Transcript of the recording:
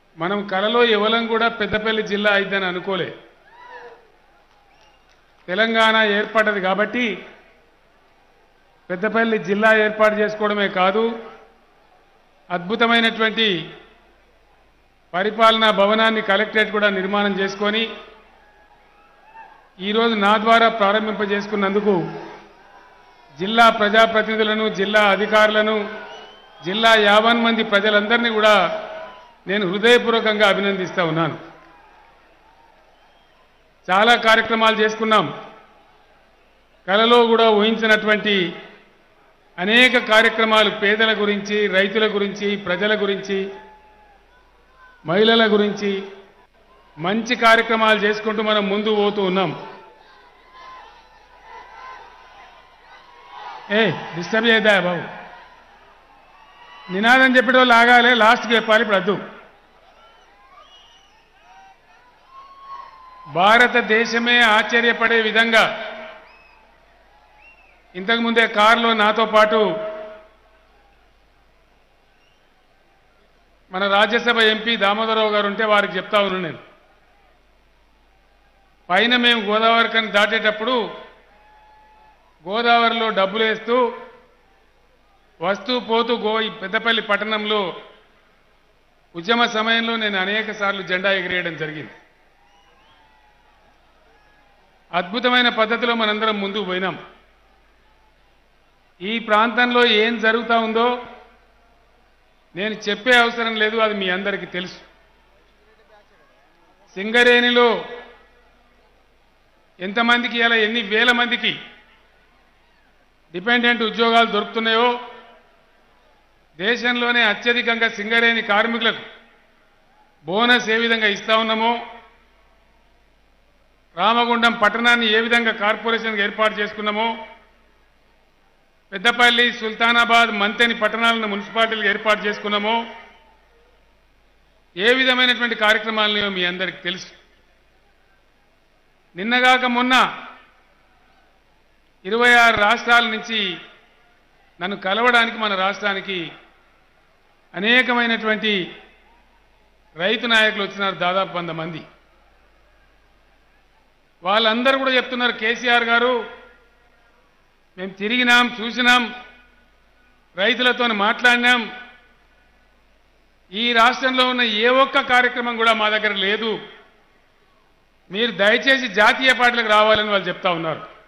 మనం కలలో ఎవలం కూడా పెద్దపల్లి జిల్లా అయిద్దని అనుకోలే తెలంగాణ ఏర్పడ్డది కాబట్టి పెద్దపల్లి జిల్లా ఏర్పాటు చేసుకోవడమే కాదు అద్భుతమైనటువంటి పరిపాలనా భవనాన్ని కలెక్టరేట్ కూడా నిర్మాణం చేసుకొని ఈరోజు నా ద్వారా ప్రారంభింపజేసుకున్నందుకు జిల్లా ప్రజాప్రతినిధులను జిల్లా అధికారులను జిల్లా యావన్ మంది ప్రజలందరినీ కూడా నేను హృదయపూర్వకంగా అభినందిస్తా ఉన్నాను చాలా కార్యక్రమాలు చేసుకున్నాం కలలో కూడా ఊహించినటువంటి అనేక కార్యక్రమాలు పేదల గురించి రైతుల గురించి ప్రజల గురించి మహిళల గురించి మంచి కార్యక్రమాలు చేసుకుంటూ మనం ముందు పోతూ ఉన్నాం ఏ డిస్టర్బ్ చేద్దా బాబు నినాదం చెప్పడం లాగాలే లాస్ట్కి చెప్పాలి ఇప్పుడు అద్దు భారతదేశమే ఆశ్చర్యపడే విధంగా ఇంతకుముందే కారులో నాతో పాటు మన రాజ్యసభ ఎంపీ దామోదరరావు గారు ఉంటే వారికి చెప్తా ఉన్నాను నేను పైన మేము గోదావరి కని దాటేటప్పుడు గోదావరిలో డబ్బులు వేస్తూ వస్తూ పోతూ గో ఈ పెద్దపల్లి పట్టణంలో ఉద్యమ సమయంలో నేను అనేక సార్లు జెండా ఎగిరేయడం జరిగింది అద్భుతమైన పద్ధతిలో మనందరం ముందుకు పోయినాం ఈ ప్రాంతంలో ఏం జరుగుతూ ఉందో నేను చెప్పే అవసరం లేదు అది మీ అందరికీ తెలుసు సింగరేణిలో ఎంతమందికి ఇలా ఎన్ని వేల మందికి డిపెండెంట్ ఉద్యోగాలు దొరుకుతున్నాయో దేశంలోనే అత్యధికంగా సింగరేణి కార్మికులకు బోనస్ ఏ విధంగా ఇస్తా ఉన్నామో రామగుండం పట్టణాన్ని ఏ విధంగా కార్పొరేషన్కి ఏర్పాటు చేసుకున్నామో పెద్దపల్లి సుల్తానాబాద్ మంతెని పట్టణాలను మున్సిపాలిటీలకు ఏర్పాటు చేసుకున్నామో ఏ విధమైనటువంటి కార్యక్రమాలను మీ అందరికీ తెలుసు నిన్నగాక మొన్న ఇరవై ఆరు రాష్ట్రాల నుంచి నన్ను కలవడానికి మన రాష్ట్రానికి అనేకమైనటువంటి రైతు నాయకులు వచ్చినారు దాదాపు వంద మంది వాళ్ళందరూ కూడా చెప్తున్నారు కేసీఆర్ గారు మేము తిరిగినాం చూసినాం రైతులతో మాట్లాడినాం ఈ రాష్ట్రంలో ఉన్న ఏ ఒక్క కార్యక్రమం కూడా మా దగ్గర లేదు మీరు దయచేసి జాతీయ పార్టీలకు రావాలని వాళ్ళు చెప్తా ఉన్నారు